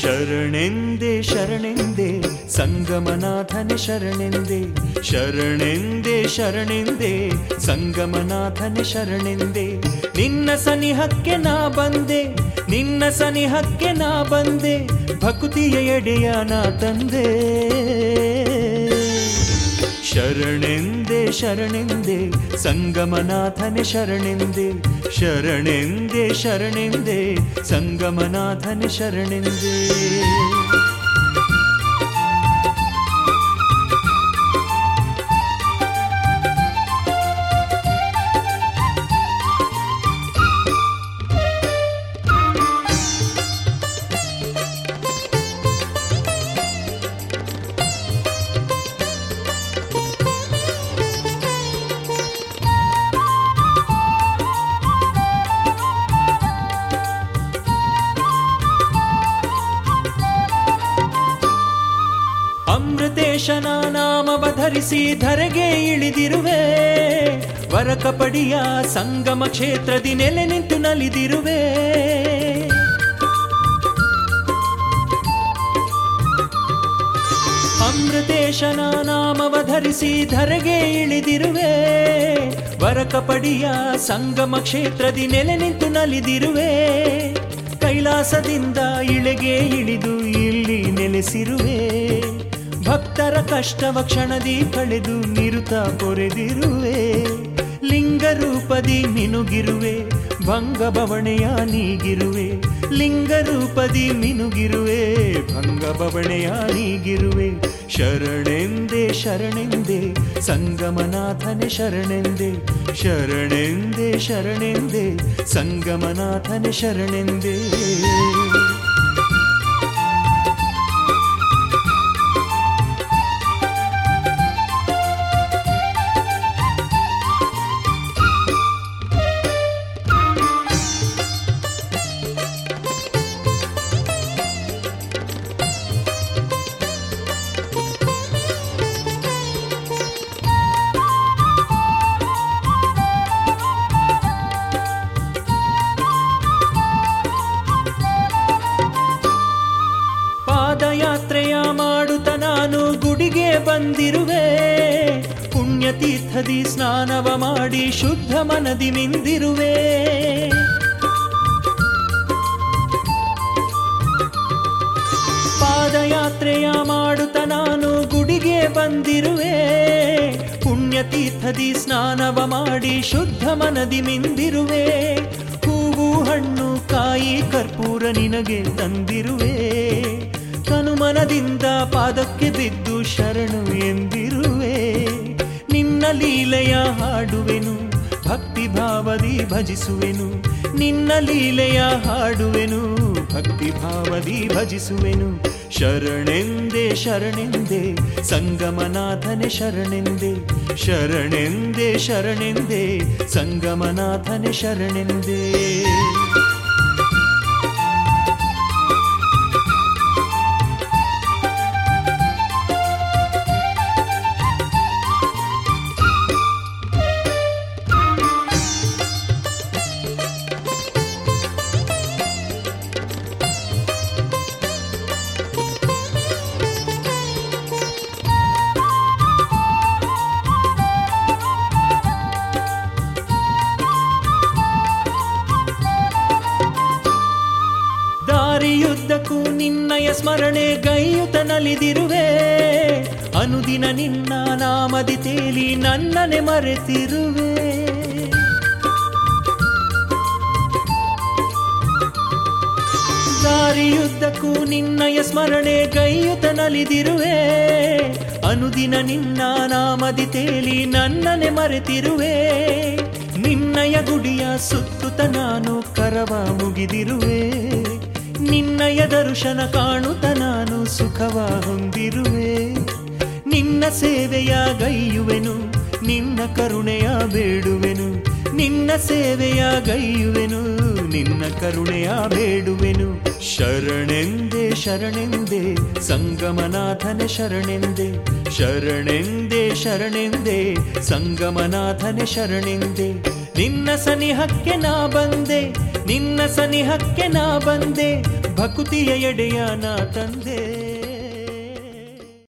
ಶರಣೆಂದೆ ಶರಣೆಂದೆ ಸಂಗಮನಾಥನೆ ಶರಣೆಂದೆ ಶರಣೆಂದೆ ಶರಣೆಂದೆ ಸಂಗಮನಾಥನೆ ಶರಣೆಂದೆ ನಿನ್ನ ಸನಿಹಕ್ಕೆ ನಾ ಬಂದೆ ನಿನ್ನ ಸನಿಹಕ್ಕೆ ನಾ ಬಂದೆ ಭಕ್ತಿಯ ಎಡೆಯ ನಾ ತಂದೆ ಶರಣೆಂದೆ ಶರಣೆಂದೆ ಸಂಗಮನಾಥನೆ ಶರಣೆಂದೆ ಶರಣೆಂದೆ ಶರಣೆಂದೆ ಸಂಗಮನಾಥನೆ ಶರಣೆಂದೆ ಅಮೃತೇಶನ ನಾಮವ ಧರಿಸಿ ಧರೆಗೆ ಇಳಿದಿರುವೆ ವರಕಪಡಿಯ ಸಂಗಮ ಕ್ಷೇತ್ರದಿ ನೆಲೆ ನಿಂತು ನಲಿದಿರುವೆ ಅಮೃತೇಶನ ನಾಮವ ಧರಿಸಿ ಧರೆಗೆ ಇಳಿದಿರುವೆ ವರಕಪಡಿಯ ಸಂಗಮ ಕ್ಷೇತ್ರದಿ ನೆಲೆ ನಿಂತು ನಲಿದಿರುವೆ ಕೈಲಾಸದಿಂದ ಇಳೆಗೆ ಇಳಿದು ಇಲ್ಲಿ ನೆಲೆಸಿರುವೆ ಭಕ್ತರ ಕಷ್ಟವ ಕ್ಷಣದಿ ಕಳೆದು ನಿರುತ ಪೊರೆದಿರುವೆ ಲಿಂಗ ರೂಪದಿ ಮಿನುಗಿರುವೆ ಭಂಗ ಭವಣೆಯ ನೀಗಿರುವೆ ಲಿಂಗ ರೂಪದಿ ಮಿನುಗಿರುವೆ ಭಂಗ ಭವಣೆಯ ನೀಗಿರುವೆ ಶರಣೆಂದೆ ಶರಣೆಂದೆ ಸಂಗಮನಾಥನೆ ಶರಣೆಂದೆ ಶರಣೆಂದೆ ಶರಣೆಂದೆ ಸಂಗಮನಾಥನೆ ಶರಣೆಂದೆ ಪಾದಯಾತ್ರೆಯ ಮಾಡುತ್ತ ನಾನು ಗುಡಿಗೆ ಬಂದಿರುವೆ ಪುಣ್ಯತೀರ್ಥದಿ ಸ್ನಾನವ ಮಾಡಿ ಶುದ್ಧ ಮನದಿ ಮಿಂದಿರುವೆ ಪಾದಯಾತ್ರೆಯ ಮಾಡುತ್ತ ನಾನು ಗುಡಿಗೆ ಬಂದಿರುವೆ ಪುಣ್ಯತೀರ್ಥದಿ ಸ್ನಾನವ ಮಾಡಿ ಶುದ್ಧ ಮನದಿ ಮಿಂದಿರುವೆ ಹೂವು ಹಣ್ಣು ಕಾಯಿ ಕರ್ಪೂರ ನಿನಗೆ ತಂದಿರುವೆ ಕನುಮನದಿಂದ ಪಾದಕ್ಕೆ ಬಿದ್ದು ಶರಣು ಎಂದಿರುವೆ ನಿನ್ನ ಲೀಲೆಯ ಹಾಡುವೆನು ಭಕ್ತಿ ಭಾವದಿ ಭಜಿಸುವೆನು ನಿನ್ನ ಲೀಲೆಯ ಹಾಡುವೆನು ಭಕ್ತಿ ಭಾವದಿ ಭಜಿಸುವೆನು ಶರಣೆಂದೆ ಶರಣೆಂದೆ ಸಂಗಮನಾಥನೆ ಶರಣೆಂದೆ ಶರಣೆಂದೆ ಶರಣೆಂದೆ ಸಂಗಮನಾಥನೆ ಶರಣೆಂದೆ ದಾರಿಯುದ್ದಕ್ಕೂ ನಿನ್ನಯ ಸ್ಮರಣೆ ಗೈಯುತ ನಲಿದಿರುವೆ ಅನುದಿನ ನಿನ್ನ ನಾಮದಿ ತೇಲಿ ನನ್ನನೆ ಮರೆತಿರುವೆ ದಾರಿಯುದ್ದಕ್ಕೂ ನಿನ್ನಯ ಸ್ಮರಣೆ ಗೈಯುತ ನಲಿದಿರುವೆ ಅನುದಿನ ನಿನ್ನ ನಾಮದಿ ತೇಲಿ ನನ್ನನೆ ಮರೆತಿರುವೆ ನಿನ್ನಯ ಗುಡಿಯ ಸುತ್ತುತ್ತ ನಾನು ಕರವ ಮುಗಿದಿರುವೆ ನಿನ್ನಯ ದರ್ಶನ ಕಾಣುತ್ತ ನಾನು ಸುಖವ ಹೊಂದಿರುವೆ ನಿನ್ನ ಸೇವೆಯ ಗೈಯುವೆನು ನಿನ್ನ ಕರುಣೆಯ ಬೇಡುವೆನು ನಿನ್ನ ಸೇವೆಯ ಗೈಯುವೆನು ನಿನ್ನ ಕರುಣೆಯ ಬೇಡುವೆನು ಶರಣೆಂದೆ ಶರಣೆಂದೆ ಸಂಗಮನಾಥನೆ ಶರಣೆಂದೆ ಶರಣೆಂದೆ ಶರಣೆಂದೆ ಸಂಗಮನಾಥನೆ ಶರಣೆಂದೆ ನಿನ್ನ ಸನಿಹಕ್ಕೆ ನಾ ಬಂದೆ ನಿನ್ನ ಸನಿಹಕ್ಕೆ ನಾ ಬಂದೆ ಭಕುತಿಯ ಎಡೆಯ ನಾ ತಂದೆ